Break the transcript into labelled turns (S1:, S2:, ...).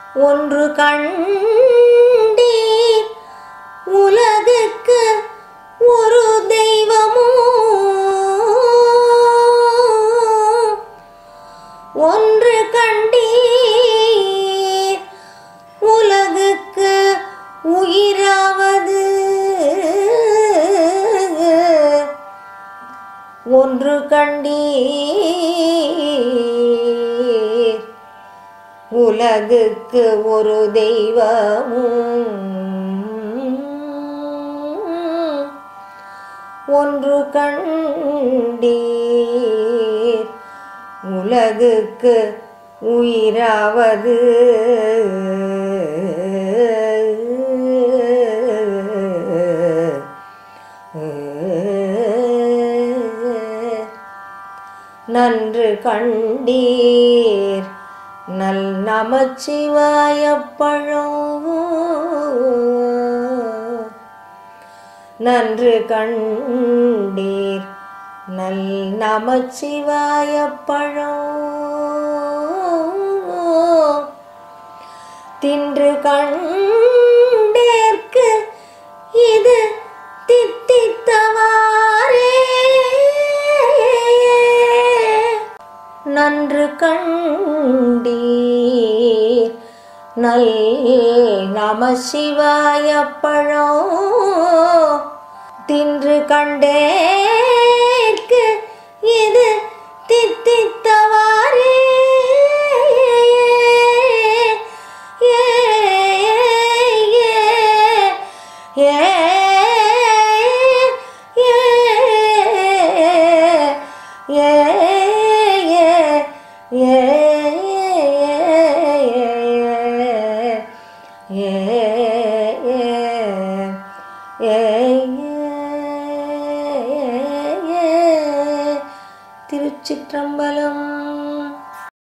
S1: ஒன்று கண்டீர் உலகுக்கு ஒரு தெய்வமோ ஒன்று கண்டீர் உலகுக்கு உயிராவது ஒன்று கண்டீர் உலகுக்கு ஒரு தெய்வமும் ஒன்று கண்டீர் உலகுக்கு உயிராவது நன்று கண்டீர் நல் நமச்சிவாயப்பழம் நன்று கண்டீர் நல் நமச்சிவாயப்பழம் தின்று கண்டேற்கு இது தித்தித்தவாரே நன்று கண்டீர் நல் நம சிவாயப்பழம் தின்று கண்டேற்கு இது தித்தித்தவாரே ஏ ஏ ஏ ஏ ஏ திருச்சிற்றம்பலம்